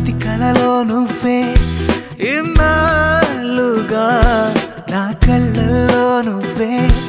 ప్రతి కలలో నువ్వే ఇన్నాళ్ళుగా నా కళ్ళల్లో నువ్వే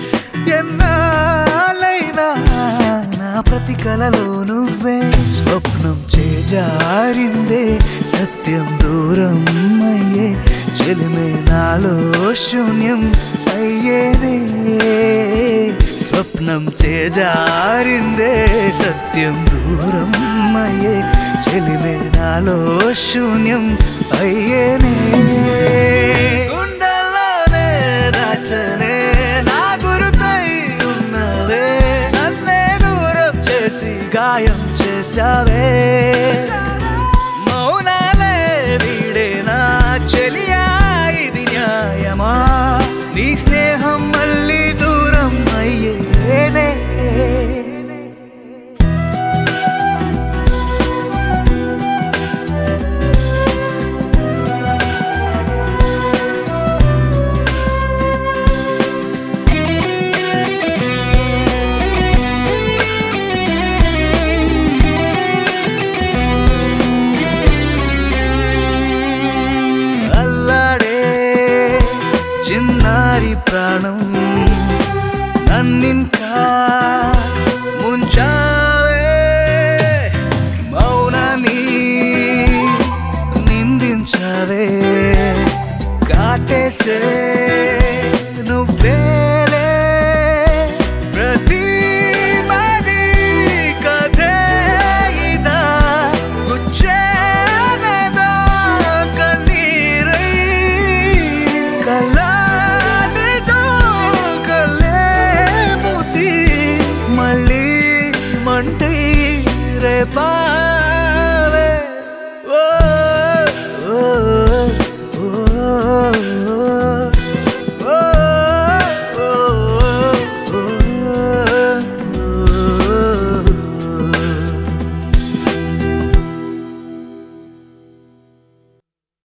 ఎన్నాళ్ళైనా నా ప్రతి కలలో నువ్వే స్వప్నం చేజారిందే సత్యం దూరం అయ్యే చెలిమే నాలో శూన్యం అయ్యేనే స్వప్నం చేజారిందే సత్యం దూరం అయ్యే చెలిమే నాలో శూన్యం అయ్యేనే గుండెల్లోనే దాచనే నా గురుతై ఉన్నవే నన్నే దూరం చేసి గాయం చేశావే మౌనాలే వీడేనా చెలియా ఇది న్యాయమా నీ స్నేహం మళ్ళీ దూరం అయ్యేనే అల్లాడే చిన్నారి ప్రాణం నన్నింకా ముంచావే మౌనాన్ని నిందించావే కాటేసే నువ్వేలే ప్రతి మది కథే ఇదా గుచ్చేనదా కన్నీరై కల్లాని జోకలే మూసి మళ్ళీ మంటై రేపా